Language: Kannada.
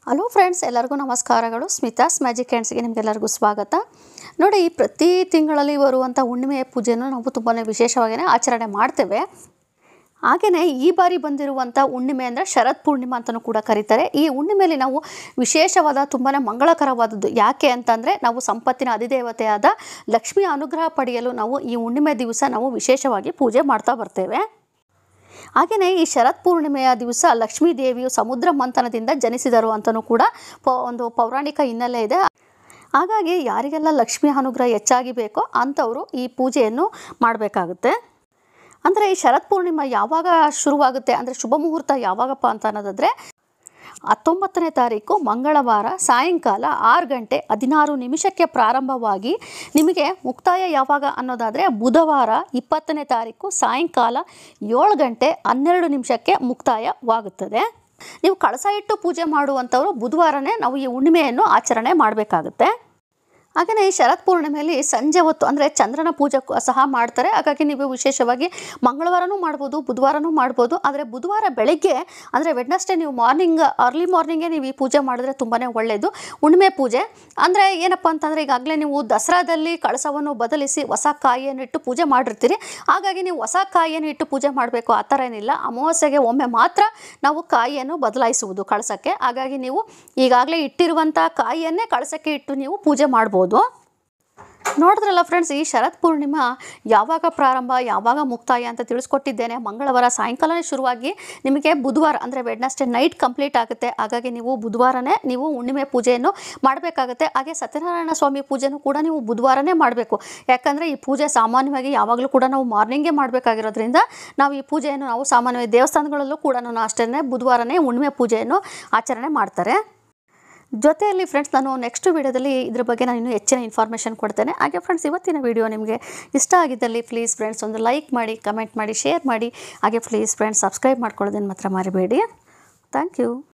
ಹಲೋ ಫ್ರೆಂಡ್ಸ್ ಎಲ್ಲರಿಗೂ ನಮಸ್ಕಾರಗಳು ಸ್ಮಿತಾಸ್ ಮ್ಯಾಜಿಕ್ ಹ್ಯಾಂಡ್ಸ್ಗೆ ನಿಮಗೆಲ್ಲರಿಗೂ ಸ್ವಾಗತ ನೋಡಿ ಪ್ರತಿ ತಿಂಗಳಲ್ಲಿ ಬರುವಂಥ ಹುಣ್ಣಿಮೆಯ ಪೂಜೆಯನ್ನು ನಾವು ತುಂಬಾ ವಿಶೇಷವಾಗಿಯೇ ಆಚರಣೆ ಮಾಡ್ತೇವೆ ಹಾಗೆಯೇ ಈ ಬಾರಿ ಬಂದಿರುವಂಥ ಹುಣ್ಣಿಮೆ ಅಂದರೆ ಶರತ್ ಪೂರ್ಣಿಮಾ ಅಂತಲೂ ಕೂಡ ಕರೀತಾರೆ ಈ ಹುಣ್ಣಿಮೆಯಲ್ಲಿ ನಾವು ವಿಶೇಷವಾದ ತುಂಬಾ ಮಂಗಳಕರವಾದದ್ದು ಯಾಕೆ ಅಂತಂದರೆ ನಾವು ಸಂಪತ್ತಿನ ಅಧಿದೇವತೆಯಾದ ಲಕ್ಷ್ಮಿಯ ಅನುಗ್ರಹ ಪಡೆಯಲು ನಾವು ಈ ಹುಣ್ಣಿಮೆ ದಿವಸ ನಾವು ವಿಶೇಷವಾಗಿ ಪೂಜೆ ಮಾಡ್ತಾ ಬರ್ತೇವೆ ಹಾಗೆಯೇ ಈ ಶರತ್ ಪೂರ್ಣಿಮೆಯ ದಿವಸ ಲಕ್ಷ್ಮೀ ದೇವಿಯು ಸಮುದ್ರ ಮಂಥನದಿಂದ ಜನಿಸಿದರು ಅಂತಲೂ ಕೂಡ ಪ ಒಂದು ಪೌರಾಣಿಕ ಹಿನ್ನೆಲೆ ಇದೆ ಹಾಗಾಗಿ ಯಾರಿಗೆಲ್ಲ ಲಕ್ಷ್ಮಿ ಅನುಗ್ರಹ ಹೆಚ್ಚಾಗಿ ಬೇಕೋ ಅಂಥವರು ಈ ಪೂಜೆಯನ್ನು ಮಾಡಬೇಕಾಗುತ್ತೆ ಅಂದರೆ ಈ ಶರತ್ ಪೂರ್ಣಿಮಾ ಯಾವಾಗ ಶುರುವಾಗುತ್ತೆ ಅಂದರೆ ಶುಭ ಮುಹೂರ್ತ ಯಾವಾಗಪ್ಪ ಅಂತ ಅನ್ನೋದಾದರೆ ಹತ್ತೊಂಬತ್ತನೇ ತಾರೀಕು ಮಂಗಳವಾರ ಸಾಯಂಕಾಲ ಆರು ಗಂಟೆ ಹದಿನಾರು ನಿಮಿಷಕ್ಕೆ ಪ್ರಾರಂಭವಾಗಿ ನಿಮಗೆ ಮುಕ್ತಾಯ ಯಾವಾಗ ಅನ್ನೋದಾದರೆ ಬುಧವಾರ ಇಪ್ಪತ್ತನೇ ತಾರೀಕು ಸಾಯಂಕಾಲ ಏಳು ಗಂಟೆ ಹನ್ನೆರಡು ನಿಮಿಷಕ್ಕೆ ಮುಕ್ತಾಯವಾಗುತ್ತದೆ ನೀವು ಕಳಸ ಇಟ್ಟು ಪೂಜೆ ಮಾಡುವಂಥವರು ಬುಧವಾರನೇ ನಾವು ಈ ಹುಣ್ಣಿಮೆಯನ್ನು ಆಚರಣೆ ಮಾಡಬೇಕಾಗುತ್ತೆ ಹಾಗೆಯೇ ಈ ಶರತ್ ಪೂರ್ಣಿಮೆಯಲ್ಲಿ ಸಂಜೆ ಹೊತ್ತು ಅಂದರೆ ಚಂದ್ರನ ಪೂಜೆ ಕು- ಸಹ ಮಾಡ್ತಾರೆ ಹಾಗಾಗಿ ನೀವು ವಿಶೇಷವಾಗಿ ಮಂಗಳವಾರನೂ ಮಾಡ್ಬೋದು ಬುಧವಾರನೂ ಮಾಡ್ಬೋದು ಆದರೆ ಬುಧವಾರ ಬೆಳಗ್ಗೆ ಅಂದರೆ ವೆಡ್ನಸ್ಡೇ ನೀವು ಮಾರ್ನಿಂಗ್ ಅರ್ಲಿ ಮಾರ್ನಿಂಗೇ ನೀವು ಈ ಪೂಜೆ ಮಾಡಿದ್ರೆ ತುಂಬಾ ಒಳ್ಳೆಯದು ಹುಣ್ಣಿಮೆ ಪೂಜೆ ಅಂದರೆ ಏನಪ್ಪ ಅಂತಂದರೆ ಈಗಾಗಲೇ ನೀವು ದಸರಾದಲ್ಲಿ ಕಳಸವನ್ನು ಬದಲಿಸಿ ಹೊಸ ಕಾಯಿಯನ್ನು ಇಟ್ಟು ಪೂಜೆ ಮಾಡಿರ್ತೀರಿ ಹಾಗಾಗಿ ನೀವು ಹೊಸ ಕಾಯಿಯನ್ನು ಇಟ್ಟು ಪೂಜೆ ಮಾಡಬೇಕು ಆ ಥರ ಏನಿಲ್ಲ ಅಮಾವಾಸ್ಯೆಗೆ ಒಮ್ಮೆ ಮಾತ್ರ ನಾವು ಕಾಯಿಯನ್ನು ಬದಲಾಯಿಸುವುದು ಕಳಸಕ್ಕೆ ಹಾಗಾಗಿ ನೀವು ಈಗಾಗಲೇ ಇಟ್ಟಿರುವಂಥ ಕಾಯಿಯನ್ನೇ ಕಳಸಕ್ಕೆ ಇಟ್ಟು ನೀವು ಪೂಜೆ ಮಾಡ್ಬೋದು ನೋಡಿದ್ರಲ್ಲ ಫ್ರೆಂಡ್ಸ್ ಈ ಶರತ್ ಪೂರ್ಣಿಮಾ ಯಾವಾಗ ಪ್ರಾರಂಭ ಯಾವಾಗ ಮುಕ್ತಾಯ ಅಂತ ತಿಳಿಸ್ಕೊಟ್ಟಿದ್ದೇನೆ ಮಂಗಳವಾರ ಸಾಯಂಕಾಲನೇ ಶುರುವಾಗಿ ನಿಮಗೆ ಬುಧವಾರ ಅಂದರೆ ವೆಡ್ನಸ್ಡೇ ನೈಟ್ ಕಂಪ್ಲೀಟ್ ಆಗುತ್ತೆ ಹಾಗಾಗಿ ನೀವು ಬುಧವಾರನೇ ನೀವು ಹುಣ್ಣಿಮೆ ಪೂಜೆಯನ್ನು ಮಾಡಬೇಕಾಗುತ್ತೆ ಹಾಗೆ ಸತ್ಯನಾರಾಯಣ ಸ್ವಾಮಿ ಪೂಜೆನೂ ಕೂಡ ನೀವು ಬುಧವಾರನೇ ಮಾಡಬೇಕು ಯಾಕಂದರೆ ಈ ಪೂಜೆ ಸಾಮಾನ್ಯವಾಗಿ ಯಾವಾಗಲೂ ಕೂಡ ನಾವು ಮಾರ್ನಿಂಗೇ ಮಾಡಬೇಕಾಗಿರೋದ್ರಿಂದ ನಾವು ಈ ಪೂಜೆಯನ್ನು ನಾವು ಸಾಮಾನ್ಯವಾಗಿ ದೇವಸ್ಥಾನಗಳಲ್ಲೂ ಕೂಡ ಅಷ್ಟೇ ಬುಧವಾರನೇ ಹುಣ್ಣಿಮೆ ಪೂಜೆಯನ್ನು ಆಚರಣೆ ಮಾಡ್ತಾರೆ ಜೊತೆಯಲ್ಲಿ ಫ್ರೆಂಡ್ಸ್ ನಾನು ನೆಕ್ಸ್ಟ್ ವೀಡಿಯೋದಲ್ಲಿ ಇದ್ರ ಬಗ್ಗೆ ನಾನು ಇನ್ನೂ ಹೆಚ್ಚಿನ ಇನ್ಫಾರ್ಮೇಷನ್ ಕೊಡ್ತೇನೆ ಹಾಗೆ ಫ್ರೆಂಡ್ಸ್ ಇವತ್ತಿನ ವಿಡಿಯೋ ನಿಮಗೆ ಇಷ್ಟ ಆಗಿದ್ದಲ್ಲಿ ಪ್ಲೀಸ್ ಫ್ರೆಂಡ್ಸ್ ಒಂದು ಲೈಕ್ ಮಾಡಿ ಕಮೆಂಟ್ ಮಾಡಿ ಶೇರ್ ಮಾಡಿ ಹಾಗೆ ಪ್ಲೀಸ್ ಫ್ರೆಂಡ್ಸ್ ಸಬ್ಸ್ಕ್ರೈಬ್ ಮಾಡ್ಕೊಳ್ಳೋದನ್ನು ಮಾತ್ರ ಮರಿಬೇಡಿ ಥ್ಯಾಂಕ್ ಯು